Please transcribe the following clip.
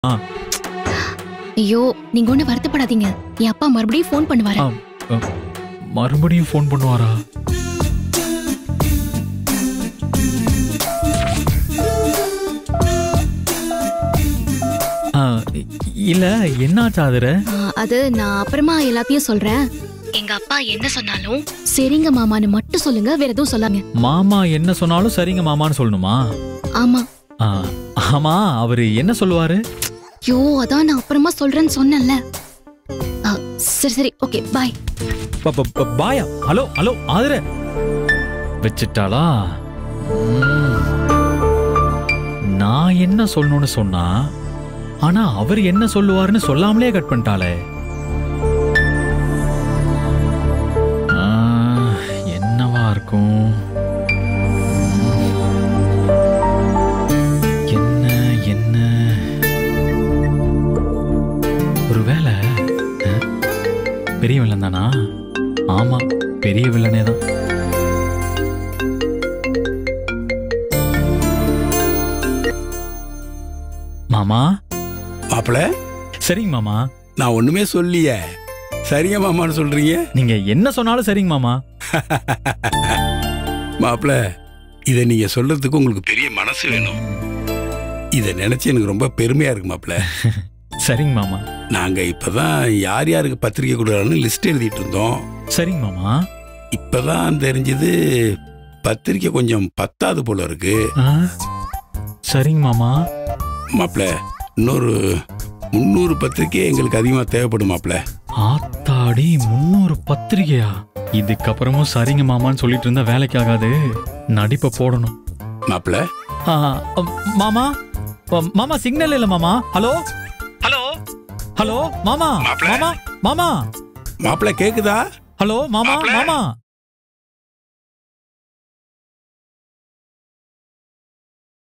ஆ ஐயோ நீங்க ஒண்ணு வருத்தப்படாதீங்க என் அப்பா மறுபடியும் ஃபோன் பண்ணுவாரு ஆ, ஆ, மறுபடியும் ஃபோன் பண்ணுவாரா ஆ, இ- இல்ல என்னாச்சு ஆதுர ஆ, அது நான் அப்புறமா எல்லாத்தையும் சொல்றேன் எங்க அப்பா என்ன சொன்னாலும் சரிங்க மாமான்னு மட்டும் சொல்லுங்க வேற எதுவும் சொல்லாங்க மாமா என்ன சொன்னாலும் சரிங்க மாமான்னு சொல்லணுமா ஆமா ஆ, ஆமா அவரு என்ன சொல்லுவாரு ஐயோ அதான் நான் அப்புறமா சொல்றேன்னு சொன்னேன்ல ஆ, சரி சரி ஓகே பாய் ப- ப- ப- பாயா ஹலோ ஹலோ ஆதுர வச்சிட்டாளா ம். நான் என்ன சொல்லணும்னு சொன்னா ஆனா அவர் என்ன சொல்லுவாருன்னு சொல்லாமலே கட் பண்ணிட்டாளே ஆ, என்னவா இருக்கும் என்ன என்ன ஒருவேளை அஹ், பெரிய வில்லன் தானா ஆமா பெரிய வில்லனே தான் மாமா மாப்பிள சரிங்க மாமா நான் ஒண்ணுமே சொல்லியே சரிங்க மாமான்னு சொல்றீங்க நீங்க என்ன சொன்னாலும் சரிங்க மாமா மாப்பிள இதை நீங்க சொல்றதுக்கு உங்களுக்கு பெரிய மனசு வேணும் இதை நினைச்சு எனக்கு ரொம்ப பெருமையா இருக்கு மாப்பிள சரிங்க மாமா நாங்க இப்பதான் யார் யாருக்கு பத்திரிக்கை கொடுக்குறான்னு லிஸ்ட் எழுதிட்டு இருந்தோம் சரிங்க மாமா இப்பதான் தெரிஞ்சது பத்திரிக்கை கொஞ்சம் பத்தாது போல இருக்கு ஆ, சரிங்க மாமா மாப்பிள இன்னொரு முந்நூறு பத்திரிக்கை எங்களுக்கு அதிகமா தேவைப்படும் மாப்பிள ஆத்தாடி முன்னூறு பத்திரிகையா இதுக்கப்புறமும் சரிங்க மாமான்னு சொல்லிட்டு இருந்தா வேலைக்கு ஆகாது நடிப்பை போடணும் மாப்பிள ஆ, அம், மாமா அம், மாமா சிக்னல் இல்ல மாமா ஹலோ ஹலோ ஹலோ மாமா மாப்ள. மாமா மாமா மாப்பிள கேக்குதா ஹலோ மாமா மாப்ள. மாமா